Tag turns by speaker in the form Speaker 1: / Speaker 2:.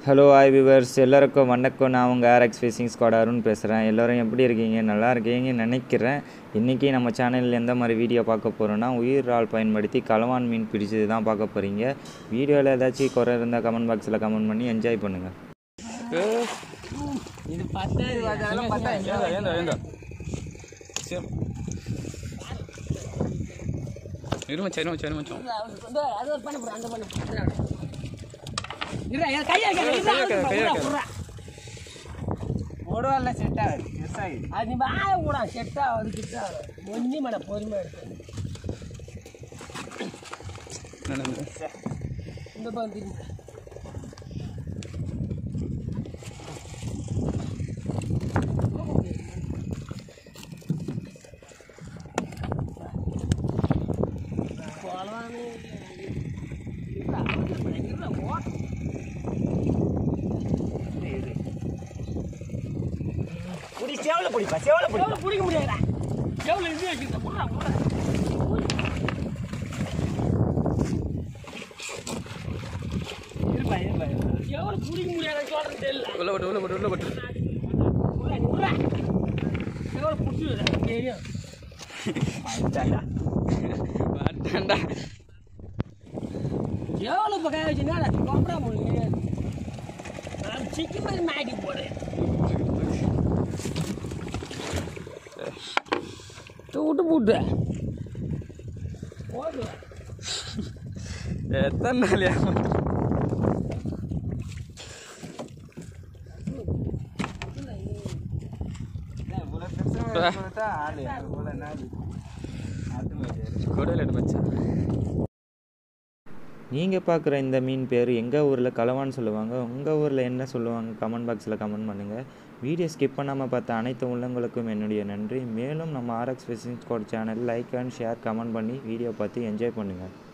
Speaker 1: Hello hi viewers எல்லாருக்கும் வணக்கம் நான் உங்கள் ஆர்எக்ஸ் ஃபிஷிங் ஸ்குவாட் அருண் பேசுகிறேன் எல்லோரும் எப்படி இருக்கீங்க நல்லா இருக்கீங்கன்னு நினைக்கிறேன் இன்றைக்கி நம்ம சேனலில் எந்த மாதிரி வீடியோ பார்க்க போகிறோன்னா உயிர் இறால் பயன்படுத்தி கலவான் மீன் பிடிச்சது தான் பார்க்க போகிறீங்க வீடியோவில் ஏதாச்சும் குறை இருந்தால் கமெண்ட் பாக்ஸில் கமெண்ட் பண்ணி என்ஜாய் பண்ணுங்கள்
Speaker 2: இது பத்தாது அதெல்லாம் பத்தாது
Speaker 3: ஏண்டா ஏண்டா ஏண்டா சரி இரு மச்சான் இரு மச்சான் இரு மச்சான்
Speaker 2: அது ஒரு பண்ண போறேன் அந்த பண்ண போறேன் இரு என் கையை கையை
Speaker 3: கையை வைக்காத.
Speaker 4: போடுவார்ல செட் ஆகுது எஸ் ஆகுது
Speaker 2: அது நீ வாய கூட செட் ஆகுது கிட்ட ஒன்னி மன பொறுமை இருக்கு
Speaker 3: நடந்து
Speaker 2: இந்த பந்து
Speaker 4: புடி சேவல பிடிப்பா சேவல பிடி
Speaker 2: எவ்வளோ பிடிக்க முடியாதா எவ்வளோ இது வச்சுருக்க போடுறா போடுறா
Speaker 4: இருப்பா இருப்பா இருப்பா
Speaker 2: எவ்வளோ பிடிக்க முடியாத சொல்கிறது தெரியல
Speaker 3: உள்ள போட்டு உள்ள போட்டு உள்ள போட்டு
Speaker 2: உள்ள நீ உள்ள. எவ்வளோ பிடிச்சி தெரியும்
Speaker 4: அதுதான்டா.
Speaker 3: மாட்டான்டா
Speaker 2: எவ்வளோ இப்போ கை வச்சுன்னா கொம்பரா முடியும் நான் சிக்கன் மாதிரி மேகி போடுறேன் விட்டு போட்டு போடு
Speaker 3: எத்தனை நாள் ஏமாத்து
Speaker 4: இவ்வளவு பெருசா கொடுத்தா ஆளு இவ்வளவு நாள் அது மாதிரி
Speaker 3: கொடையில் எடு மச்சான்
Speaker 1: நீங்கள் பார்க்குற இந்த மீன் பேர் எங்கள் ஊரில் கலவான்னு சொல்லுவாங்க உங்கள் ஊரில் என்ன சொல்லுவாங்க கமெண்ட் பாக்ஸில் கமெண்ட் பண்ணுங்கள் வீடியோ ஸ்கிப் பண்ணாமல் பார்த்த அனைத்து உள்ளங்களுக்கும் என்னுடைய நன்றி மேலும் நம்ம RX fishing squad channel like and share comment பண்ணி வீடியோ பார்த்து என்ஜாய் பண்ணுங்கள்